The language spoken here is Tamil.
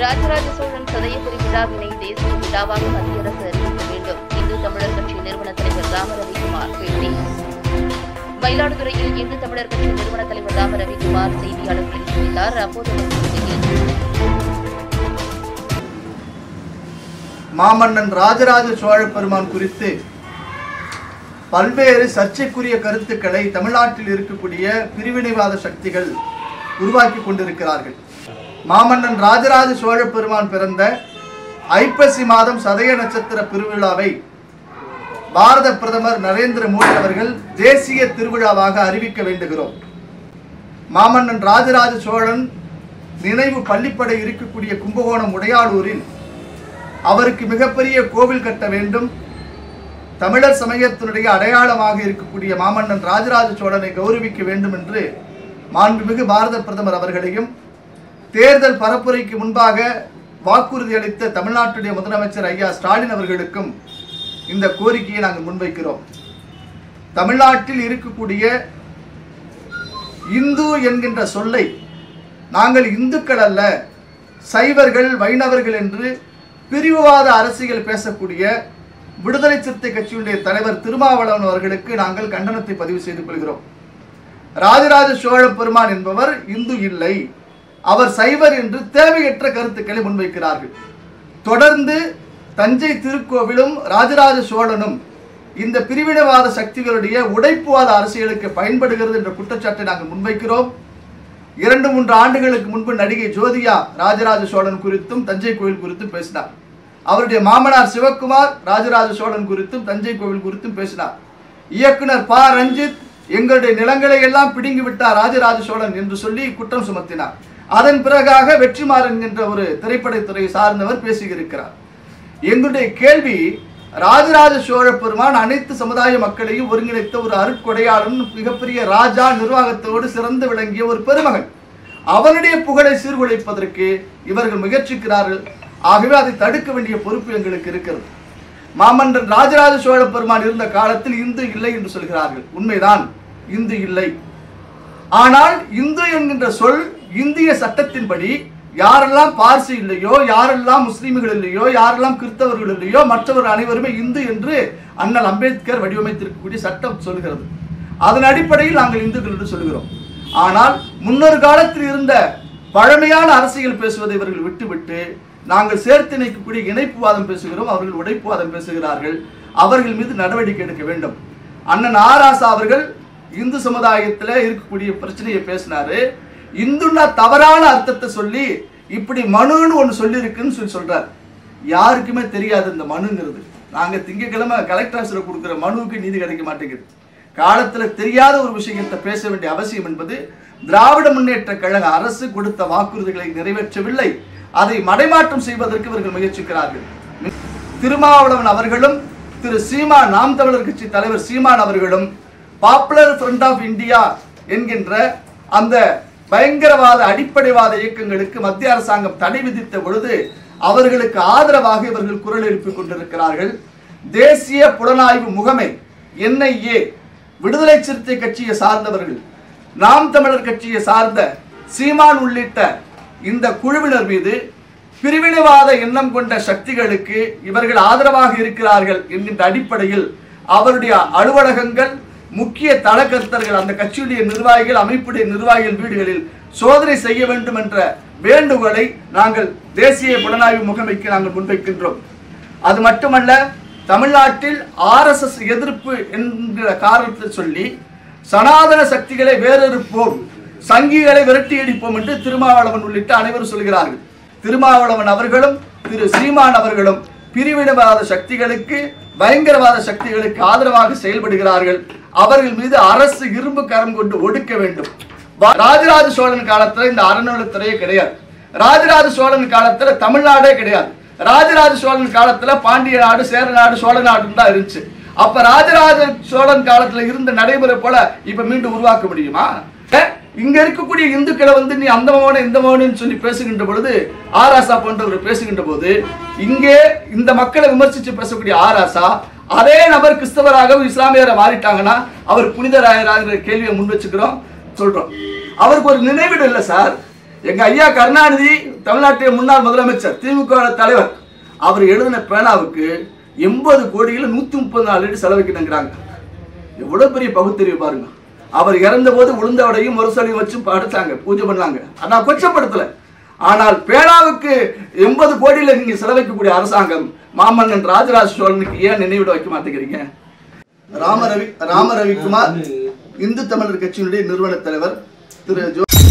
ராஜராஜ சோழன் சதயபுரி விழாவினை தேசிய விழாவாக மத்திய அரசு அறிவிக்க வேண்டும் இந்து தமிழர் கட்சி நிறுவன தலைவர் ராம ரவிக்குமார் பேட்டி மயிலாடுதுறையில் இந்து தமிழர் கட்சி நிறுவன தலைவர் ராம ரவிக்குமார் செய்தியாளர்களை சந்தித்தார் அப்போது அவர் பேசுகையில் மாமன்னன் ராஜராஜ சோழ பெருமான் குறித்து பல்வேறு சர்ச்சைக்குரிய கருத்துக்களை தமிழ்நாட்டில் இருக்கக்கூடிய பிரிவினைவாத சக்திகள் உருவாக்கி கொண்டிருக்கிறார்கள் மாமன்னன் ராஜராஜ சோழ பெருமான் பிறந்த ஐப்பசி மாதம் சதய நட்சத்திர பெருவிழாவை பாரத பிரதமர் நரேந்திர மோடி அவர்கள் தேசிய திருவிழாவாக அறிவிக்க வேண்டுகிறோம் மாமன்னன் ராஜராஜ சோழன் நினைவு பள்ளிப்படை இருக்கக்கூடிய கும்பகோணம் உடையாளூரில் அவருக்கு மிகப்பெரிய கோவில் கட்ட வேண்டும் தமிழர் சமயத்தினுடைய அடையாளமாக இருக்கக்கூடிய மாமன்னன் ராஜராஜ சோழனை கௌரவிக்க வேண்டும் என்று மாண்புமிகு பாரத பிரதமர் அவர்களையும் தேர்தல் பரப்புரைக்கு முன்பாக வாக்குறுதி அளித்த தமிழ்நாட்டுடைய முதலமைச்சர் ஐயா ஸ்டாலின் அவர்களுக்கும் இந்த கோரிக்கையை நாங்கள் முன்வைக்கிறோம் தமிழ்நாட்டில் இருக்கக்கூடிய இந்து என்கின்ற சொல்லை நாங்கள் இந்துக்கள் அல்ல சைவர்கள் வைணவர்கள் என்று பிரிவுவாத அரசியல் பேசக்கூடிய விடுதலை சிறுத்தை கட்சியுடைய தலைவர் திருமாவளவன் அவர்களுக்கு நாங்கள் கண்டனத்தை பதிவு செய்து கொள்கிறோம் ராஜராஜ சோழ பெருமான் என்பவர் இந்து இல்லை அவர் சைவர் என்று தேவையற்ற கருத்துக்களை முன்வைக்கிறார்கள் தொடர்ந்து தஞ்சை திருக்கோவிலும் ராஜராஜ சோழனும் இந்த பிரிவினைவாத சக்திகளுடைய உடைப்புவாத அரசியலுக்கு பயன்படுகிறது என்ற குற்றச்சாட்டை நாங்கள் முன்வைக்கிறோம் இரண்டு மூன்று ஆண்டுகளுக்கு முன்பு நடிகை ஜோதியா ராஜராஜ சோழன் குறித்தும் தஞ்சை கோவில் குறித்தும் பேசினார் அவருடைய மாமனார் சிவக்குமார் ராஜராஜ சோழன் குறித்தும் தஞ்சை கோவில் குறித்தும் பேசினார் இயக்குனர் ப ரஞ்சித் எங்களுடைய நிலங்களை எல்லாம் பிடுங்கி விட்டார் ராஜராஜ சோழன் என்று சொல்லி குற்றம் சுமத்தினார் அதன் பிறகாக வெற்றிமாறன் என்ற ஒரு திரைப்படத்துறை சார்ந்தவர் பேசியிருக்கிறார் எங்களுடைய கேள்வி ராஜராஜ சோழ பெருமான் அனைத்து சமுதாய மக்களையும் ஒருங்கிணைத்த ஒரு அருட்கொடையாளன் மிகப்பெரிய ராஜா நிர்வாகத்தோடு சிறந்து விளங்கிய ஒரு பெருமகன் அவனுடைய புகழை சீர்குலைப்பதற்கு இவர்கள் முயற்சிக்கிறார்கள் ஆகவே அதை தடுக்க வேண்டிய பொறுப்பு எங்களுக்கு இருக்கிறது மாமன்றன் ராஜராஜ சோழ பெருமான் இருந்த காலத்தில் இந்து இல்லை என்று சொல்கிறார்கள் உண்மைதான் இந்து இல்லை ஆனால் இந்து என்கின்ற சொல் இந்திய சட்டத்தின்படி யாரெல்லாம் பார்சி இல்லையோ யாரெல்லாம் முஸ்லீம்கள் இல்லையோ யாரெல்லாம் கிறிஸ்தவர்கள் இல்லையோ மற்றவர் அனைவருமே இந்து என்று அண்ணல் அம்பேத்கர் வடிவமைத்திருக்கக்கூடிய சட்டம் சொல்கிறது அதன் அடிப்படையில் நாங்கள் இந்துக்கள் என்று சொல்கிறோம் ஆனால் முன்னொரு காலத்தில் இருந்த பழமையான அரசியல் பேசுவதை இவர்கள் விட்டுவிட்டு நாங்கள் சேர்த்து இணைக்கக்கூடிய இணைப்புவாதம் பேசுகிறோம் அவர்கள் உடைப்புவாதம் பேசுகிறார்கள் அவர்கள் மீது நடவடிக்கை எடுக்க வேண்டும் அண்ணன் ஆராசா அவர்கள் இந்து சமுதாயத்தில் இருக்கக்கூடிய பிரச்சனையை பேசினாரு இந்துன்னா தவறான அர்த்தத்தை சொல்லி இப்படி மனுன்னு ஒன்று சொல்லியிருக்குன்னு சொல்லி சொல்றார் யாருக்குமே தெரியாது இந்த மனுங்கிறது நாங்க திங்கட்கிழமை கலெக்டர் ஆஃபீஸில் கொடுக்குற மனுவுக்கு நீதி கிடைக்க மாட்டேங்குது காலத்துல தெரியாத ஒரு விஷயத்தை பேச வேண்டிய அவசியம் என்பது திராவிட முன்னேற்ற கழக அரசு கொடுத்த வாக்குறுதிகளை நிறைவேற்றவில்லை அதை மடைமாற்றம் செய்வதற்கு இவர்கள் முயற்சிக்கிறார்கள் திருமாவளவன் அவர்களும் திரு சீமான் நாம் தமிழர் கட்சி தலைவர் சீமான் அவர்களும் பாப்புலர் ஃப்ரண்ட் ஆஃப் இந்தியா என்கின்ற அந்த பயங்கரவாத அடிப்படைவாத இயக்கங்களுக்கு மத்திய அரசாங்கம் தடை விதித்த பொழுது அவர்களுக்கு ஆதரவாக இவர்கள் குரல் எழுப்பிக் கொண்டிருக்கிறார்கள் தேசிய புலனாய்வு முகமை என்ஐஏ விடுதலை சிறுத்தை கட்சியை சார்ந்தவர்கள் நாம் தமிழர் கட்சியை சார்ந்த சீமான் உள்ளிட்ட இந்த குழுவினர் மீது பிரிவினைவாத எண்ணம் கொண்ட சக்திகளுக்கு இவர்கள் ஆதரவாக இருக்கிறார்கள் என்கின்ற அடிப்படையில் அவருடைய அலுவலகங்கள் முக்கிய தளக்கர்த்தர்கள் அந்த கட்சியுடைய நிர்வாகிகள் அமைப்புடைய நிர்வாகிகள் வீடுகளில் சோதனை செய்ய வேண்டும் என்ற வேண்டுகோளை நாங்கள் தேசிய புலனாய்வு முகமைக்கு நாங்கள் முன்வைக்கின்றோம் அது மட்டுமல்ல தமிழ்நாட்டில் ஆர்எஸ்எஸ் எதிர்ப்பு என்கிற காரணத்தை சொல்லி சனாதன சக்திகளை வேறறுப்போம் சங்கிகளை விரட்டி அடிப்போம் என்று திருமாவளவன் உள்ளிட்ட அனைவரும் சொல்கிறார்கள் திருமாவளவன் அவர்களும் திரு சீமான் அவர்களும் பிரிவினைவாத சக்திகளுக்கு பயங்கரவாத சக்திகளுக்கு ஆதரவாக செயல்படுகிறார்கள் அவர்கள் மீது அரசு இரும்பு கரம் கொண்டு ஒடுக்க வேண்டும் வா- ராஜராஜ சோழன் காலத்துல இந்த அறநிலைத்துறையே கிடையாது ராஜராஜ சோழன் காலத்துல தமிழ்நாடே கிடையாது ராஜராஜ சோழன் காலத்துல பாண்டிய நாடு சேர நாடு சோழ நாடுன்னு தான் இருந்துச்சு அப்ப ராஜராஜ சோழன் காலத்துல இருந்த நடைமுறை போல இப்ப மீண்டும் உருவாக்க முடியுமா அஹ், இங்க இருக்கக்கூடிய இந்துக்களை வந்து நீ அந்த மகன இந்த மகனு சொல்லி பேசுகின்ற பொழுது ஆராசா போன்றவர் பேசுகின்ற போது இங்கே இந்த மக்களை விமர்சிச்சு பேசக்கூடிய ஆராசா அதே நபர் கிறிஸ்தவராக இஸ்லாமியரை மாறிட்டாங்கன்னா அவர் புனிதராயராகிற கேள்வியை முன் வச்சுக்கிறோம் சொல்றோம் அவருக்கு ஒரு நினைவிடம் இல்லை சார் எங்க ஐயா கருணாநிதி தமிழ்நாட்டின் முன்னாள் முதலமைச்சர் திமுக தலைவர் அவர் எழுதின பேனாவுக்கு எண்பது கோடியில நூத்தி முப்பது நாலு அடி செலவிக்கணுங்கிறாங்க எவ்வளவு பெரிய பகுத்தறிவு பாருங்க அவர் இறந்த போது உளுந்தவடையும் முரசலையும் வச்சு படைச்சாங்க பூஜை பண்ணாங்க நான் கொச்சப்படுத்தல ஆனால் பேனாவுக்கு எண்பது கோடியில நீங்க செலவைக்கக்கூடிய அரசாங்கம் மாமன்னன் ராஜராஜ சோழனுக்கு ஏன் நினைவிட வைக்க மாட்டேங்கிறீங்க ராமரவி ராமரவிக்குமார் இந்து தமிழர் கட்சியினுடைய நிறுவன தலைவர் திரு ஜோ